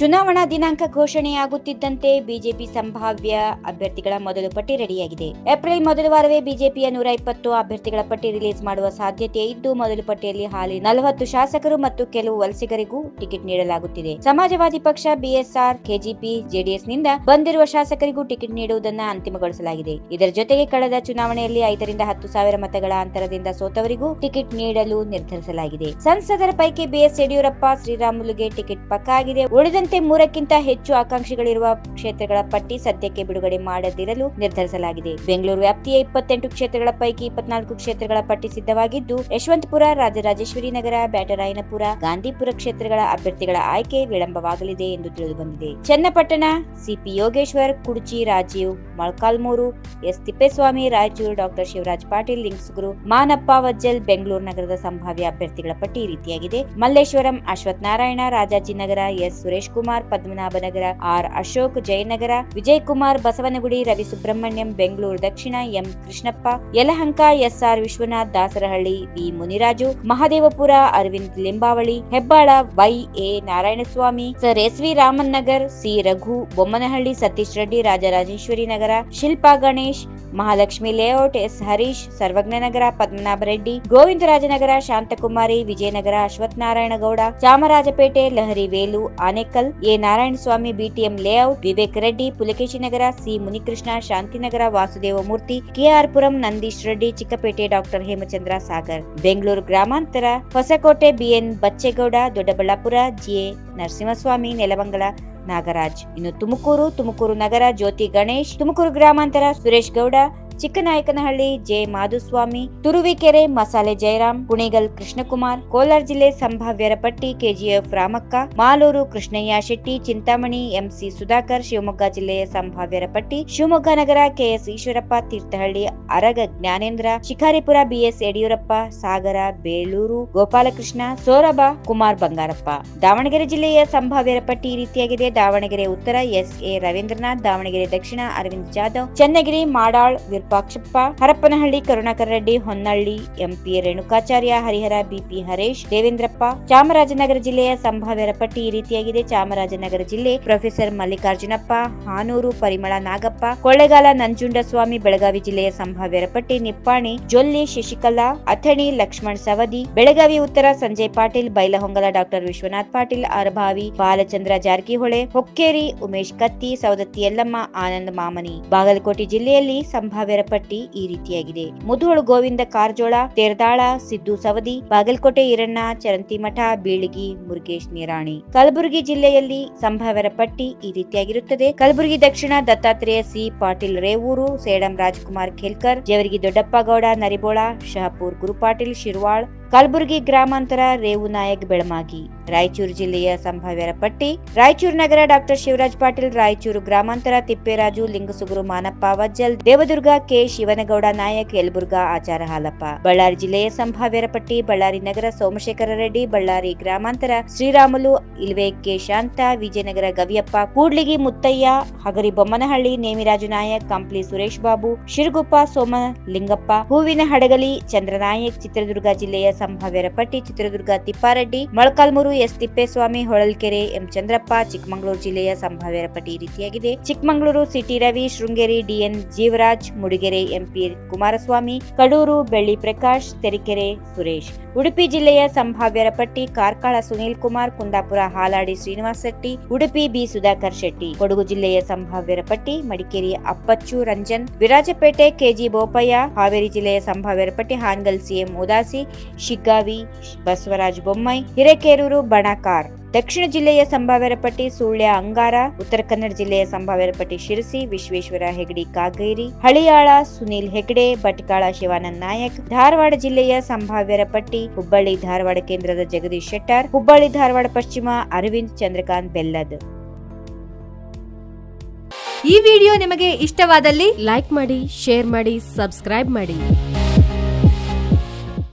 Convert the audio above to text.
ಚುನಾವಣಾ ದಿನಾಂಕ ಘೋಷಣೆಯಾಗುತ್ತಿದ್ದಂತೆ ಬಿಜೆಪಿ ಸಂಭಾವ್ಯ ಅಭ್ಯರ್ಥಿಗಳ ಮೊದಲು ಪಟ್ಟಿ ರೆಡಿಯಾಗಿದೆ ಏಪ್ರಿಲ್ ಮೊದಲ ವಾರವೇ ಬಿಜೆಪಿಯ ನೂರ ಇಪ್ಪತ್ತು ಅಭ್ಯರ್ಥಿಗಳ ಪಟ್ಟಿ ರಿಲೀಸ್ ಮಾಡುವ ಸಾಧ್ಯತೆ ಇದ್ದು ಮೊದಲ ಪಟ್ಟಿಯಲ್ಲಿ ಹಾಲಿ ನಲವತ್ತು ಶಾಸಕರು ಮತ್ತು ಕೆಲವು ವಲಸಿಗರಿಗೂ ಟಿಕೆಟ್ ನೀಡಲಾಗುತ್ತಿದೆ ಸಮಾಜವಾದಿ ಪಕ್ಷ ಬಿಎಸ್ಆರ್ ಕೆಜಿಪಿ ಜೆಡಿಎಸ್ ನಿಂದ ಬಂದಿರುವ ಶಾಸಕರಿಗೂ ಟಿಕೆಟ್ ನೀಡುವುದನ್ನು ಅಂತಿಮಗೊಳಿಸಲಾಗಿದೆ ಇದರ ಜೊತೆಗೆ ಕಳೆದ ಚುನಾವಣೆಯಲ್ಲಿ ಐದರಿಂದ ಹತ್ತು ಸಾವಿರ ಮತಗಳ ಅಂತರದಿಂದ ಸೋತವರಿಗೂ ಟಿಕೆಟ್ ನೀಡಲು ನಿರ್ಧರಿಸಲಾಗಿದೆ ಸಂಸದರ ಪೈಕಿ ಬಿಎಸ್ ಯಡಿಯೂರಪ್ಪ ಶ್ರೀರಾಮುಲುಗೆ ಟಿಕೆಟ್ ಪಕ್ಕಾ ಆಗಿದೆ ಉಳಿದಂತೆ ಮೂರಕ್ಕಿಂತ ಹೆಚ್ಚು ಆಕಾಂಕ್ಷಿಗಳಿರುವ ಕ್ಷೇತ್ರಗಳ ಪಟ್ಟಿ ಸದ್ಯಕ್ಕೆ ಬಿಡುಗಡೆ ಮಾಡದಿರಲು ನಿರ್ಧರಿಸಲಾಗಿದೆ ಬೆಂಗಳೂರು ವ್ಯಾಪ್ತಿಯ ಇಪ್ಪತ್ತೆಂಟು ಕ್ಷೇತ್ರಗಳ ಪೈಕಿ ಇಪ್ಪತ್ನಾಲ್ಕು ಕ್ಷೇತ್ರಗಳ ಪಟ್ಟಿ ಸಿದ್ಧವಾಗಿದ್ದು ಯಶವಂತಪುರ ರಾಜರಾಜೇಶ್ವರಿ ನಗರ ಬ್ಯಾಟರಾಯನಪುರ ಗಾಂಧಿಪುರ ಕ್ಷೇತ್ರಗಳ ಅಭ್ಯರ್ಥಿಗಳ ಆಯ್ಕೆ ವಿಳಂಬವಾಗಲಿದೆ ಎಂದು ತಿಳಿದುಬಂದಿದೆ Channapatna CP Yogeshwar Kudachi Rajeev Molakalmuru S Thippeswamy Raichur doctor Shivaraj Patil Lingsugur Manappa Vajjal Bengaluru ನಗರದ ಸಂಭಾವ್ಯ ಅಭ್ಯರ್ಥಿಗಳ ಪಟ್ಟಿ ಈ ರೀತಿಯಾಗಿದೆ ಮಲ್ಲೇಶ್ವರಂ ಅಶ್ವಥ್ ನಾರಾಯಣ ರಾಜಾಜಿನಗರ ಎಸ್ ಸುರೇಶ್ ಕುಮಾರ್ ಪದ್ಮನಾಭನಗರ ಆರ್ ಅಶೋಕ್ ಜಯನಗರ ವಿಜಯ್ ಕುಮಾರ್ ಬಸವನಗುಡಿ ರವಿ ಸುಬ್ರಹ್ಮಣ್ಯಂ ಬೆಂಗಳೂರು ದಕ್ಷಿಣ M Krishnappa Yelahanka SR Vishwanath Dasarahalli V Muniraju Mahadevapura Arvind Limbavali Hebbal Y A Narayanaswamy sir S V Raman Nagar C Raghu Bommanahalli Satish Reddy Rajarajeshwari Nagar Shilpa Ganesh Mahalakshmi layout S Harish Sarvagnanagar Padmanabha Reddy Govindarajanagar Shanthakumari Vijayanagar Ashwath Narayanagowda Chamarajpet Lahari Velu Anekal A Narayanaswamy BTM layout Vivek Reddy Pulakeshi Nagar C Munikrishna Shantinagar Vasudeva Murthy KR Puram Nandish Reddy Chickpet doctor Hemachandra Sagar Bengaluru ಗ್ರಾಮಾಂತರ ಹೊಸಕೋಟೆ ಬಿಎನ್ ಬಚ್ಚೇಗೌಡ ದೊಡ್ಡಬಳ್ಳಾಪುರ ಜಿಎ ನರಸಿಂಹಸ್ವಾಮಿ ನೆಲಮಂಗಲ ನಾಗರಾಜ್ ಇನ್ನು ತುಮಕೂರು ತುಮಕೂರು ನಗರ ಜ್ಯೋತಿ ಗಣೇಶ್ ತುಮಕೂರು ಗ್ರಾಮಾಂತರ ಸುರೇಶ್ ಗೌಡ ಚಿಕ್ಕನಾಯಕನಹಳ್ಳಿ ಜೆ ಮಾಧುಸ್ವಾಮಿ ತುರುವಿಕೆರೆ ಮಸಾಲೆ ಜಯರಾಮ್ ಕುಣಿಗಲ್ ಕೃಷ್ಣಕುಮಾರ್ ಕೋಲಾರ ಜಿಲ್ಲೆ ಸಂಭಾವ್ಯರ ಪಟ್ಟಿ ಕೆಜಿಎಫ್ ರಾಮಕ್ಕ ಮಾಲೂರು ಕೃಷ್ಣಯ್ಯ ಶೆಟ್ಟಿ ಚಿಂತಾಮಣಿ ಎಂಸಿ ಸುಧಾಕರ್ ಶಿವಮೊಗ್ಗ ಜಿಲ್ಲೆಯ ಸಂಭಾವ್ಯರ ಪಟ್ಟಿ ಶಿವಮೊಗ್ಗ ನಗರ ಕೆಎಸ್ ಈಶ್ವರಪ್ಪ ತೀರ್ಥಹಳ್ಳಿ ಅರಗ ಜ್ಞಾನೇಂದ್ರ ಶಿಕಾರಿಪುರ ಬಿಎಸ್ ಯಡಿಯೂರಪ್ಪ ಸಾಗರ ಬೇಲೂರು ಗೋಪಾಲಕೃಷ್ಣ ಸೋರಬ ಕುಮಾರ್ ಬಂಗಾರಪ್ಪ ದಾವಣಗೆರೆ ಜಿಲ್ಲೆಯ ಸಂಭಾವ್ಯರ ಪಟ್ಟಿ ಈ ರೀತಿಯಾಗಿದೆ ದಾವಣಗೆರೆ ಉತ್ತರ ಎಸ್ ಎ ರವೀಂದ್ರನಾಥ್ ದಾವಣಗೆರೆ ದಕ್ಷಿಣ ಅರವಿಂದ್ ಜಾಧವ್ ಚನ್ನಗಿರಿ ಮಾಡಾಳ್ ವಿರೂಪಾಕ್ಷಪ್ಪ ಹರಪ್ಪನಹಳ್ಳಿ ಕರುಣಾಕರ್ ರೆಡ್ಡಿ ಹೊನ್ನಳ್ಳಿ ಎಂಪಿ ರೇಣುಕಾಚಾರ್ಯ ಹರಿಹರ ಬಿಪಿ ಹರೇಶ್ ದೇವೇಂದ್ರಪ್ಪ ಚಾಮರಾಜನಗರ ಜಿಲ್ಲೆಯ ಸಂಭಾವ್ಯರ ಪಟ್ಟಿ ಈ ರೀತಿಯಾಗಿದೆ ಚಾಮರಾಜನಗರ ಜಿಲ್ಲೆ ಪ್ರೊಫೆಸರ್ ಮಲ್ಲಿಕಾರ್ಜುನಪ್ಪ ಹಾನೂರು ಪರಿಮಳ ನಾಗಪ್ಪ ಕೊಳ್ಳೇಗಾಲ ನಂಜುಂಡಸ್ವಾಮಿ ಬೆಳಗಾವಿ ಜಿಲ್ಲೆಯ ಸಂಭಾವ್ಯರ ಪಟ್ಟಿ ನಿಪ್ಪಾಣಿ ಜೊಲ್ಲಿ ಶಶಿಕಲಾ ಅಥಣಿ ಲಕ್ಷ್ಮಣ್ ಸವದಿ ಬೆಳಗಾವಿ ಉತ್ತರ ಸಂಜಯ್ ಪಾಟೀಲ್ ಬೈಲಹೊಂಗಲ ಡಾಕ್ಟರ್ ವಿಶ್ವನಾಥ್ ಪಾಟೀಲ್ ಅರಭಾವಿ ಬಾಲಚಂದ್ರ ಜಾರಕಿಹೊಳೆ ಹೊಕ್ಕೇರಿ ಉಮೇಶ್ ಕತ್ತಿ ಸೌದತ್ತಿ ಯಲ್ಲಮ್ಮ ಆನಂದ್ ಮಾಮನಿ ಬಾಗಲಕೋಟೆ ಜಿಲ್ಲೆಯಲ್ಲಿ ಸಂಭಾವ್ಯರ ಪಟ್ಟಿ ಈ ರೀತಿಯಾಗಿದೆ ಮುಧೋಳು ಗೋವಿಂದ ಕಾರಜೋಳ ತೇರ್ದಾಳ ಸಿದ್ದು ಸವದಿ ಬಾಗಲಕೋಟೆ ಈರಣ್ಣ ಚರಂತಿಮಠ ಬೀಳಿಗಿ ಮುರುಗೇಶ್ ನಿರಾಣಿ ಕಲಬುರಗಿ ಜಿಲ್ಲೆಯಲ್ಲಿ ಸಂಭಾವ್ಯರ ಪಟ್ಟಿ ಈ ರೀತಿಯಾಗಿರುತ್ತದೆ ಕಲಬುರಗಿ ದಕ್ಷಿಣ ದತ್ತಾತ್ರೇಯ ಸಿ ಪಾಟೀಲ್ ರೇವೂರು ಸೇಡಂ ರಾಜ್ಕುಮಾರ್ ಖೇಲ್ಕರ್ ಜೇವರ್ಗಿ ದೊಡ್ಡಪ್ಪಗೌಡ ನರಿಬೋಳ ಶಹಪುರ್ ಗುರುಪಾಟೀಲ್ ಶಿರ್ವಾಳ್ ಕಲಬುರಗಿ ಗ್ರಾಮಾಂತರ ರೇವು ನಾಯಕ್ ಬೆಳಮಾಗಿ ರಾಯಚೂರು ಜಿಲ್ಲೆಯ ಸಂಭಾವ್ಯರ ಪಟ್ಟಿ ರಾಯಚೂರು ನಗರ ಡಾಕ್ಟರ್ ಶಿವರಾಜ್ ಪಾಟೀಲ್ ರಾಯಚೂರು ಗ್ರಾಮಾಂತರ ತಿಪ್ಪೇರಾಜು ಲಿಂಗಸುಗುರು ಮಾನಪ್ಪ ವಜ್ಜಲ್ ದೇವದುರ್ಗ ಕೆ ಶಿವನಗೌಡ ನಾಯಕ್ ಯಲಬುರ್ಗಾ ಆಚಾರ ಹಾಲಪ್ಪ ಬಳ್ಳಾರಿ ಜಿಲ್ಲೆಯ ಸಂಭಾವ್ಯರ ಪಟ್ಟಿ ಬಳ್ಳಾರಿ ನಗರ ಸೋಮಶೇಖರ ರೆಡ್ಡಿ ಬಳ್ಳಾರಿ ಗ್ರಾಮಾಂತರ ಶ್ರೀರಾಮುಲು ಇಲ್ವೆ ಕೆ ಶಾಂತ ವಿಜಯನಗರ ಗವಿಯಪ್ಪ ಕೂಡ್ಲಿಗಿ ಮುತ್ತಯ್ಯ ಹಗರಿ ಬೊಮ್ಮನಹಳ್ಳಿ ನೇಮಿರಾಜು ನಾಯಕ್ ಕಂಪ್ಲಿ ಸುರೇಶ್ ಬಾಬು ಶಿರಗುಪ್ಪ ಸೋಮ ಲಿಂಗಪ್ಪ ಹೂವಿನ ಹಡಗಲಿ ಚಂದ್ರನಾಯಕ್ ಚಿತ್ರದುರ್ಗ ಜಿಲ್ಲೆಯ ಸಂಭಾವ್ಯರ ಪಟ್ಟಿ ಚಿತ್ರದುರ್ಗ ತಿಪ್ಪಾರೆಡ್ಡಿ ಮೊಳಕಾಲ್ಮೂರು ಎಸ್ ತಿಪ್ಪೇಸ್ವಾಮಿ ಹೊಳಲ್ಕೆರೆ ಎಂ ಚಂದ್ರಪ್ಪ ಚಿಕ್ಕಮಗಳೂರು ಜಿಲ್ಲೆಯ ಸಂಭಾವ್ಯರ ಪಟ್ಟಿ ಈ ರೀತಿಯಾಗಿದೆ Chikkamagaluru CT Ravi Sringeri DN Jeevaraj Mudigere MP Kumaraswamy Kadur Belli Prakash Tarikere Suresh Udupi ಜಿಲ್ಲೆಯ ಸಂಭಾವ್ಯರ ಪಟ್ಟಿ ಕಾರ್ಕಳ ಸುನೀಲ್ ಕುಮಾರ್ ಕುಂದಾಪುರ ಹಾಲಾಡಿ ಶ್ರೀನಿವಾಸ್ ಶೆಟ್ಟಿ ಉಡುಪಿ ಬಿ ಸುಧಾಕರ್ ಶೆಟ್ಟಿ ಕೊಡಗು ಜಿಲ್ಲೆಯ ಸಂಭಾವ್ಯರ ಪಟ್ಟಿ ಮಡಿಕೇರಿ ಅಪ್ಪಚ್ಚು ರಂಜನ್ ವಿರಾಜಪೇಟೆ ಕೆಜಿ ಬೋಪಯ್ಯ ಹಾವೇರಿ ಜಿಲ್ಲೆಯ ಸಂಭಾವ್ಯರ ಪಟ್ಟಿ ಹಾನ್ಗಲ್ ಸಿಎಂ ಉದಾಸಿ ಶಿಗ್ಗಾವಿ ಬಸವರಾಜ ಬೊಮ್ಮೈ ಹಿರೇಕೇರೂರು ಬಣಕಾರ್ ದಕ್ಷಿಣ ಜಿಲ್ಲೆಯ ಸಂಭಾವ್ಯರ ಪಟ್ಟಿ ಸುಳ್ಯ ಅಂಗಾರ ಉತ್ತರ ಕನ್ನಡ ಜಿಲ್ಲೆಯ ಸಂಭಾವ್ಯರ ಪಟ್ಟಿ ಶಿರಸಿ ವಿಶ್ವೇಶ್ವರ ಹೆಗಡಿ ಕಾಗೇರಿ ಹಳಿಯಾಳ ಸುನೀಲ್ ಹೆಗಡೆ ಭಟ್ಕಾಳ ಶಿವಾನಂದ್ ನಾಯಕ್ ಧಾರವಾಡ ಜಿಲ್ಲೆಯ ಸಂಭಾವ್ಯರ ಪಟ್ಟಿ ಹುಬ್ಬಳ್ಳಿ ಧಾರವಾಡ ಕೇಂದ್ರದ ಜಗದೀಶ್ ಶೆಟ್ಟರ್ ಹುಬ್ಬಳ್ಳಿ ಧಾರವಾಡ ಪಶ್ಚಿಮ ಅರವಿಂದ್ ಚಂದ್ರಕಾಂತ್ ಬೆಲ್ಲದ್ ಈ ವಿಡಿಯೋ ನಿಮಗೆ ಇಷ್ಟವಾದಲ್ಲಿ ಲೈಕ್ ಮಾಡಿ ಶೇರ್ ಮಾಡಿ ಸಬ್ಸ್ಕ್ರೈಬ್ ಮಾಡಿ